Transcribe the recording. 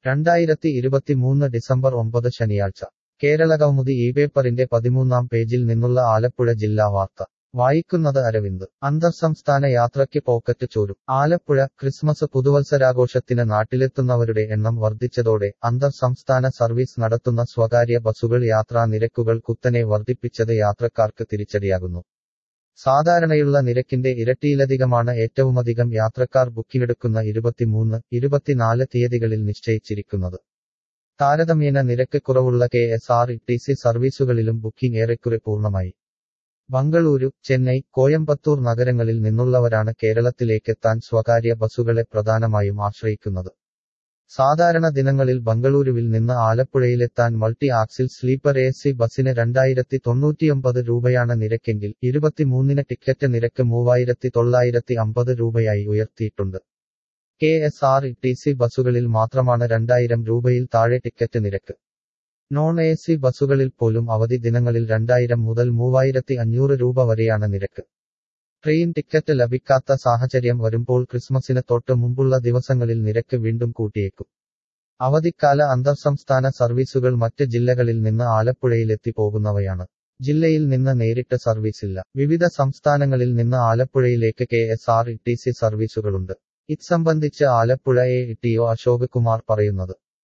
രണ്ടായിരത്തി ഇരുപത്തിമൂന്ന് ഡിസംബർ ഒമ്പത് ശനിയാഴ്ച കേരളകൗമുദി ഈ പേപ്പറിന്റെ പതിമൂന്നാം പേജിൽ നിന്നുള്ള ആലപ്പുഴ ജില്ലാ വാർത്ത വായിക്കുന്നത് അരവിന്ദ് അന്തർസംസ്ഥാന യാത്രയ്ക്ക് പോക്കറ്റ് ചോരും ആലപ്പുഴ ക്രിസ്മസ് പുതുവത്സരാഘോഷത്തിന് നാട്ടിലെത്തുന്നവരുടെ എണ്ണം വർദ്ധിച്ചതോടെ അന്തർ സംസ്ഥാന സർവീസ് നടത്തുന്ന സ്വകാര്യ ബസുകൾ യാത്രാ നിരക്കുകൾ കുത്തനെ വർദ്ധിപ്പിച്ചത് യാത്രക്കാർക്ക് തിരിച്ചടിയാകുന്നു സാധാരണയുള്ള നിരക്കിന്റെ ഇരട്ടിയിലധികമാണ് ഏറ്റവുമധികം യാത്രക്കാർ ബുക്കിംഗെടുക്കുന്ന ഇരുപത്തിമൂന്ന് ഇരുപത്തിനാല് തീയതികളിൽ നിശ്ചയിച്ചിരിക്കുന്നത് താരതമ്യേന നിരക്ക് കുറവുള്ള K S R T C സർവീസുകളിലും ബുക്കിംഗ് ഏറെക്കുറെ പൂർണ്ണമായി ബംഗളൂരു ചെന്നൈ കോയമ്പത്തൂർ നഗരങ്ങളിൽ നിന്നുള്ളവരാണ് കേരളത്തിലേക്കെത്താൻ സ്വകാര്യ ബസുകളെ പ്രധാനമായും ആശ്രയിക്കുന്നത് സാധാരണ ദിനങ്ങളിൽ ബംഗളൂരുവിൽ നിന്ന് ആലപ്പുഴയിലെത്താൻ multi axle sleeper A C ബസിന് രണ്ടായിരത്തി തൊണ്ണൂറ്റിയൊമ്പത് രൂപയാണ് നിരക്കെങ്കിൽ ഇരുപത്തിമൂന്നിന് ടിക്കറ്റ് നിരക്ക് മൂവായിരത്തി തൊള്ളായിരത്തി അമ്പത് രൂപയായി ഉയർത്തിയിട്ടുണ്ട് K S R T C ബസുകളിൽ മാത്രമാണ് രണ്ടായിരം രൂപയിൽ താഴെ ടിക്കറ്റ് നിരക്ക് നോൺ എ സി ബസുകളിൽ പോലും അവധി ദിനങ്ങളിൽ രണ്ടായിരം മുതൽ മൂവായിരത്തി അഞ്ഞൂറ് രൂപ വരെയാണ് നിരക്ക് ട്രെയിൻ ടിക്കറ്റ് ലഭിക്കാത്ത സാഹചര്യം വരുമ്പോൾ ക്രിസ്മസിന് തൊട്ട് മുമ്പുള്ള ദിവസങ്ങളിൽ നിരക്ക് വീണ്ടും കൂട്ടിയേക്കും അവധിക്കാല അന്തർസംസ്ഥാന സർവീസുകൾ മറ്റ് ജില്ലകളിൽ നിന്ന് ആലപ്പുഴയിലെത്തി പോകുന്നവയാണ് ജില്ലയിൽ നിന്ന് നേരിട്ട് സർവീസില്ല വിവിധ സംസ്ഥാനങ്ങളിൽ നിന്ന് ആലപ്പുഴയിലേക്ക് K S R T C സർവീസുകളുണ്ട് ഇത് സംബന്ധിച്ച് Alappuzha A T O Ashok Kumar പറയുന്നത്